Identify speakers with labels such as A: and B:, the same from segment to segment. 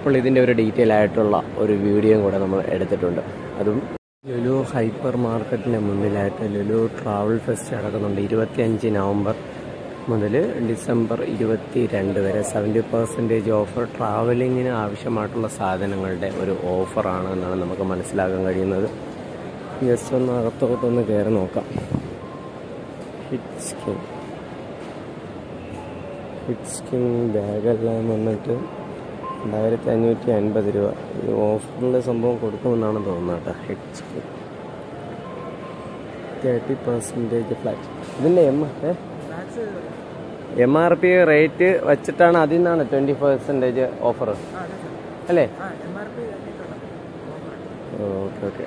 A: അപ്പോൾ ഇതിൻ്റെ ഒരു ഡീറ്റെയിൽ ആയിട്ടുള്ള ഒരു വീഡിയോയും കൂടെ നമ്മൾ എടുത്തിട്ടുണ്ട് അതും ലുലു ഹൈപ്പർ മാർക്കറ്റിൻ്റെ മുന്നിലായിട്ട് ലുലു ട്രാവൽ ഫെസ്റ്റ് നടക്കുന്നുണ്ട് ഇരുപത്തിയഞ്ച് നവംബർ മുതൽ ഡിസംബർ ഇരുപത്തി രണ്ട് വരെ സെവൻറ്റി പെർസെൻറ്റേജ് ഓഫർ ട്രാവലിങ്ങിന് ആവശ്യമായിട്ടുള്ള സാധനങ്ങളുടെ ഒരു ഓഫറാണ് എന്നാണ് നമുക്ക് മനസ്സിലാക്കാൻ കഴിയുന്നത് ജസ്റ്റ് ഒന്ന് അകത്തോട്ടൊന്ന് കയറി നോക്കാം ഹിറ്റ് സ്കിൻ ഹിറ്റ് സ്കിൻ ബാഗെല്ലാം വന്നിട്ട് രണ്ടായിരത്തി അഞ്ഞൂറ്റി അൻപത് രൂപ ഈ ഓഫറിൽ സംഭവം കൊടുക്കുമെന്നാണ് തോന്നുന്നത് കേട്ടോ hit skin thirty percentage flat ഇതിൻ്റെ M M R P rate വെച്ചിട്ടാണ് അതിൽ നിന്നാണ് ട്വൻറ്റി പെർസെൻറ്റേജ് ഓഫർ അല്ലേ ഓക്കെ ഓക്കെ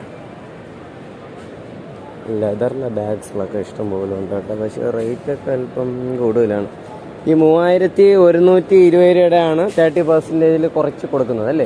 A: ലെതറിലെ ബാഗ്സിലൊക്കെ ഇഷ്ടം പോലെ ഉണ്ട് കേട്ടോ പക്ഷേ റേറ്റൊക്കെ അല്പം കൂടുതലാണ് ഈ മൂവായിരത്തി ഒരുന്നൂറ്റി ഇരുപത് രൂപയുടെ ആണ് തേർട്ടി പെർസെൻറ്റേജിൽ കുറച്ച് കൊടുക്കുന്നത് അല്ലേ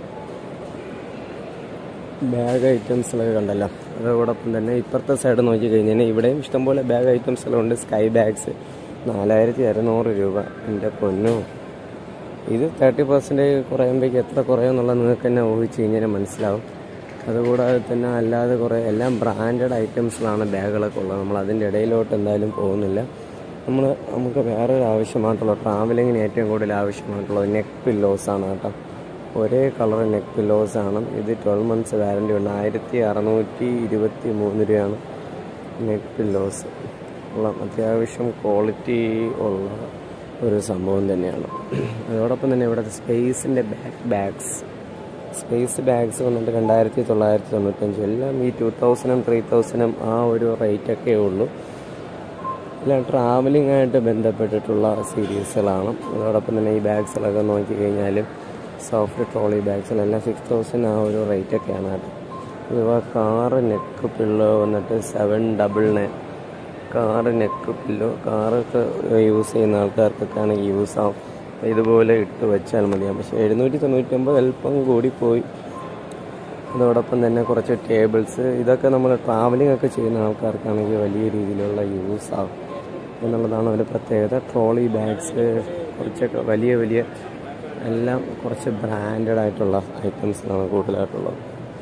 A: ബാഗ് ഐറ്റംസിലൊക്കെ കണ്ടല്ലോ അതോടൊപ്പം തന്നെ ഇപ്പുറത്തെ സൈഡ് നോക്കി കഴിഞ്ഞാൽ ഇവിടെയും ഇഷ്ടംപോലെ ബാഗ് ഐറ്റംസ് ഉണ്ട് സ്കൈ ബാഗ്സ് നാലായിരത്തി അറുന്നൂറ് രൂപ എൻ്റെ പൊന്നു ഇത് തേർട്ടി പെർസെൻറ്റേജ് കുറയുമ്പോഴേക്ക് എത്ര കുറയുമെന്നുള്ളത് നിങ്ങൾക്ക് തന്നെ ഊഹിച്ച് കഴിഞ്ഞാൽ മനസ്സിലാവും അതുകൂടാതെ തന്നെ അല്ലാതെ കുറേ എല്ലാം ബ്രാൻഡഡ് ഐറ്റംസിലാണ് ബാഗുകളൊക്കെ ഉള്ളത് നമ്മൾ അതിൻ്റെ ഇടയിലോട്ട് എന്തായാലും പോകുന്നില്ല നമ്മൾ നമുക്ക് വേറൊരു ആവശ്യമായിട്ടുള്ള ട്രാവലിങ്ങിന് ഏറ്റവും കൂടുതൽ ആവശ്യമായിട്ടുള്ളത് നെക്ക് പില്ലോസ് ആണ് കേട്ടോ ഒരേ കളർ നെക്ക് പില്ലോസ് ആണ് ഇത് ട്വൽവ് മന്ത്സ് വാറൻറ്റി ഉണ്ട് ആയിരത്തി അറുന്നൂറ്റി ഇരുപത്തി മൂന്ന് രൂപയാണ് നെക്ക് പില്ലോസ് ഉള്ള അത്യാവശ്യം ക്വാളിറ്റി ഉള്ള ഒരു സംഭവം തന്നെയാണ് അതോടൊപ്പം തന്നെ ഇവിടുത്തെ സ്പേസിൻ്റെ ബാക്ക് ബാഗ്സ് സ്പേസ് ബാഗ്സ് വന്നിട്ട് രണ്ടായിരത്തി തൊള്ളായിരത്തി തൊണ്ണൂറ്റഞ്ച് എല്ലാം ഈ ടു തൗസൻഡും ത്രീ തൗസൻഡും ആ ഒരു റേറ്റൊക്കെ ഉള്ളൂ എല്ലാം ട്രാവലിംഗ് ആയിട്ട് ബന്ധപ്പെട്ടിട്ടുള്ള സീരീസുകളാണ് അതോടൊപ്പം തന്നെ ഈ ബാഗ്സിലൊക്കെ നോക്കി കഴിഞ്ഞാൽ സോഫ്റ്റ് ട്രോളി ബാഗ്സിലെല്ലാം സിക്സ് തൗസൻഡ് ആ ഒരു റേറ്റൊക്കെയാണ് കേട്ടോ ഇതുപോലെ കാറ് നെക്ക് പില്ലോ വന്നിട്ട് seven double nine car neck pillow കാറൊക്കെ യൂസ് ചെയ്യുന്ന ആൾക്കാർക്കൊക്കെ ആണെങ്കിൽ യൂസ് ആവും അപ്പോൾ ഇതുപോലെ ഇട്ട് വെച്ചാൽ മതിയാവും പക്ഷേ എഴുന്നൂറ്റി തൊണ്ണൂറ്റൊമ്പത് അല്പം കൂടിപ്പോയി അതോടൊപ്പം തന്നെ കുറച്ച് ടേബിൾസ് ഇതൊക്കെ നമ്മൾ ട്രാവലിംഗ് ഒക്കെ ചെയ്യുന്ന ആൾക്കാർക്കാണെങ്കിൽ വലിയ രീതിയിലുള്ള യൂസ് ആവും എന്നുള്ളതാണ് ഒരു പ്രത്യേകത ട്രോളി ബാഗ്സ് കുറച്ചൊക്കെ വലിയ വലിയ എല്ലാം കുറച്ച് ബ്രാൻഡഡ് ആയിട്ടുള്ള ഐറ്റംസിലാണ് കൂടുതലായിട്ടുള്ളത്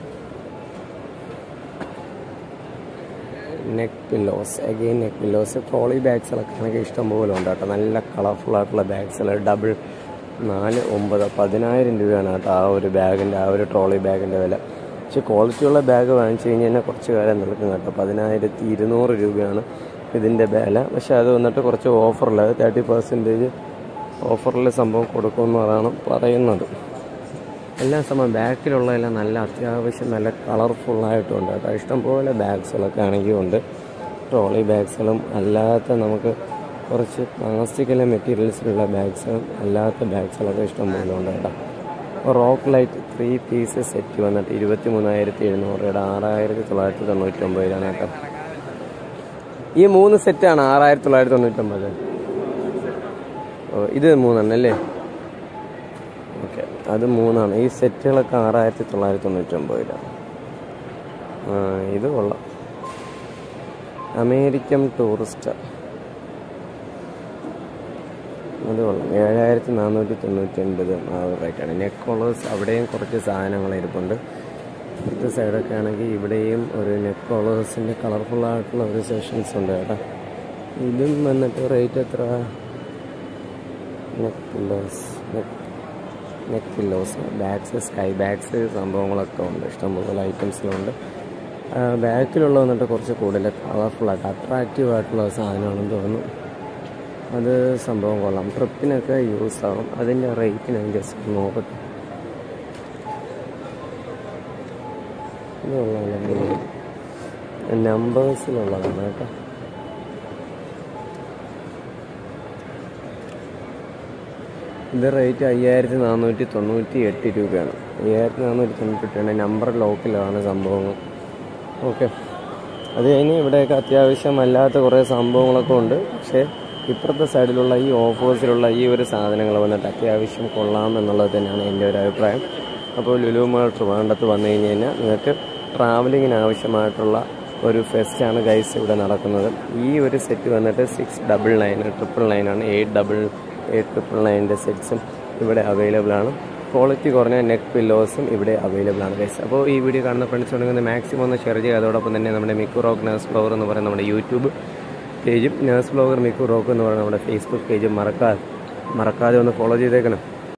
A: neck pillows again neck pillows trolley ബാഗ്സിലൊക്കെ എനിക്ക് ഇഷ്ടം പോലെ ഉണ്ട് കേട്ടോ നല്ല കളർഫുൾ ആയിട്ടുള്ള ബാഗ്സിൽ ഡബിൾ നാല് ഒമ്പത് പതിനായിരം രൂപയാണ് കേട്ടോ ആ ഒരു ബാഗിൻ്റെ ആ ഒരു ട്രോളി ബാഗിൻ്റെ വില പക്ഷേ ക്വാളിറ്റിയുള്ള ബാഗ് വാങ്ങിച്ചു കഴിഞ്ഞാൽ കുറച്ച് കാലം നിൽക്കും കേട്ടോ പതിനായിരത്തി ഇരുന്നൂറ് രൂപയാണ് ഇതിൻ്റെ വില പക്ഷേ അത് വന്നിട്ട് കുറച്ച് ഓഫറിൽ തേർട്ടി പെർസെൻറ്റേജ് ഓഫറിൽ സംഭവം കൊടുക്കുമെന്നാണ് പറയുന്നത് എല്ലാ സമയം ബാക്കിലുള്ളതെല്ലാം നല്ല അത്യാവശ്യം നല്ല കളർഫുള്ളായിട്ടുണ്ട് കേട്ടോ ഇഷ്ടംപോലെ ബാഗ്സുകളൊക്കെ ആണെങ്കിൽ ഉണ്ട് ട്രോളി ബാഗ്സുകളും അല്ലാത്ത നമുക്ക് കുറച്ച് പ്ലാസ്റ്റിക്കിലെ മെറ്റീരിയൽസിലുള്ള ബാഗ്സും അല്ലാത്ത ബാഗ്സുകളൊക്കെ ഇഷ്ടംപോലെ ഉണ്ട് കേട്ടോ rock light three piece set വന്നിട്ട് ഇരുപത്തി മൂന്നായിരത്തി എഴുന്നൂറ് രൂപയുടെ ആറായിരത്തി തൊള്ളായിരത്തി തൊണ്ണൂറ്റി ഒമ്പത് രൂപയാണ് കേട്ടോ ഈ മൂന്ന് സെറ്റാണ് ആറായിരത്തി തൊള്ളായിരത്തി തൊണ്ണൂറ്റൊമ്പത് ഓ ഇത് മൂന്നെണ്ണം അല്ലേ ഓക്കെ അത് മൂന്നാണ് ഈ സെറ്റുകളൊക്കെ ആറായിരത്തി തൊള്ളായിരത്തി തൊണ്ണൂറ്റൊമ്പത് രൂപ ആ ഇത് കൊള്ളാം അമേരിക്കൻ ടൂറിസ്റ്റ് അത് കൊള്ളാം ഏഴായിരത്തി നാനൂറ്റി തൊണ്ണൂറ്റി ഒൻപത് ആ ഒരു റേറ്റാണ് നെക്ക് കോളേഴ്സ് അവിടെയും കുറച്ച് സാധനങ്ങൾ ഇരിപ്പുണ്ട് ഇത് സൈഡൊക്കെ ആണെങ്കിൽ ഇവിടെയും ഒരു നെക്ക് കോളേഴ്സിൻ്റെ കളർഫുൾ ആയിട്ടുള്ള ഒരു സെഷൻസ് ഉണ്ട് കേട്ടോ ഇതും വന്നിട്ട് റേറ്റ് എത്ര neck pillows neck neck pillows bags Skybags സംഭവങ്ങളൊക്കെ ഉണ്ട് ഇഷ്ടംപോലെ ഐറ്റംസിലുണ്ട് ബാക്കിലുള്ള വന്നിട്ട് കുറച്ച് കൂടുതൽ കളർഫുള്ളായിട്ട് അട്രാക്റ്റീവ് ആയിട്ടുള്ള സാധനമാണെന്ന് തോന്നുന്നു അത് സംഭവം കൊള്ളാം ട്രിപ്പിനൊക്കെ യൂസ് ആവും അതിൻ്റെ റേറ്റ് ഞാൻ ജസ്റ്റ് നോക്കട്ടെ ഇത് കൊള്ളാമല്ലോ നമ്പേഴ്സിലുള്ളതാണ് കേട്ടോ ഇത് റേറ്റ് അയ്യായിരത്തി നാനൂറ്റി തൊണ്ണൂറ്റി എട്ട് രൂപയാണ് അയ്യായിരത്തി നാനൂറ്റി തൊണ്ണൂറ്റി എട്ടാണ് നമ്പർ ലോക്കിലാണ് സംഭവങ്ങൾ ഓക്കെ അത് കഴിഞ്ഞ് ഇവിടെയൊക്കെ അത്യാവശ്യം അല്ലാത്ത കുറേ സംഭവങ്ങളൊക്കെ ഉണ്ട് പക്ഷേ ഇപ്പുറത്തെ സൈഡിലുള്ള ഈ ഓഫേഴ്സിലുള്ള ഈ ഒരു സാധനങ്ങൾ വന്നിട്ട് അത്യാവശ്യം കൊള്ളാം എന്നുള്ളത് തന്നെയാണ് എൻ്റെ ഒരു അഭിപ്രായം അപ്പോൾ ലുലു മാൾ ട്രിവാൻഡത്ത് വന്നു കഴിഞ്ഞ് കഴിഞ്ഞാൽ നിങ്ങൾക്ക് ട്രാവലിങ്ങിന് ആവശ്യമായിട്ടുള്ള ഒരു ഫെസ്റ്റാണ് ഗൈസ് ഇവിടെ നടക്കുന്നത് ഈ ഒരു സെറ്റ് വന്നിട്ട് six double nine triple nine ആണ് എയ്റ്റ് ഡബിൾ എയ്റ്റ് ട്രിപ്പിൾ നയൻ്റെ സെറ്റ്സും ഇവിടെ അവൈലബിൾ ആണ് ക്വാളിറ്റി കുറഞ്ഞ നെക്ക് പില്ലോസും ഇവിടെ അവൈലബിൾ ആണ് ഗൈസ് അപ്പോൾ ഈ വീഡിയോ കാണുന്ന ഫ്രണ്ട്സ് ഉണ്ടെങ്കിൽ മാക്സിമം ഒന്ന് ഷെയർ ചെയ്യുക അതോടൊപ്പം തന്നെ നമ്മുടെ മിക്കു റോക്ക് നേഴ്സ് ബ്ലോഗർ എന്ന് പറയുന്ന നമ്മുടെ യൂട്യൂബ് പേജും നേഴ്സ് ബ്ലോഗർ മിക്കു റോക്ക് എന്ന് പറയുന്ന നമ്മുടെ ഫേസ്ബുക്ക് പേജും മറക്കാതെ മറക്കാതെ ഒന്ന് ഫോളോ ചെയ്തേക്കണം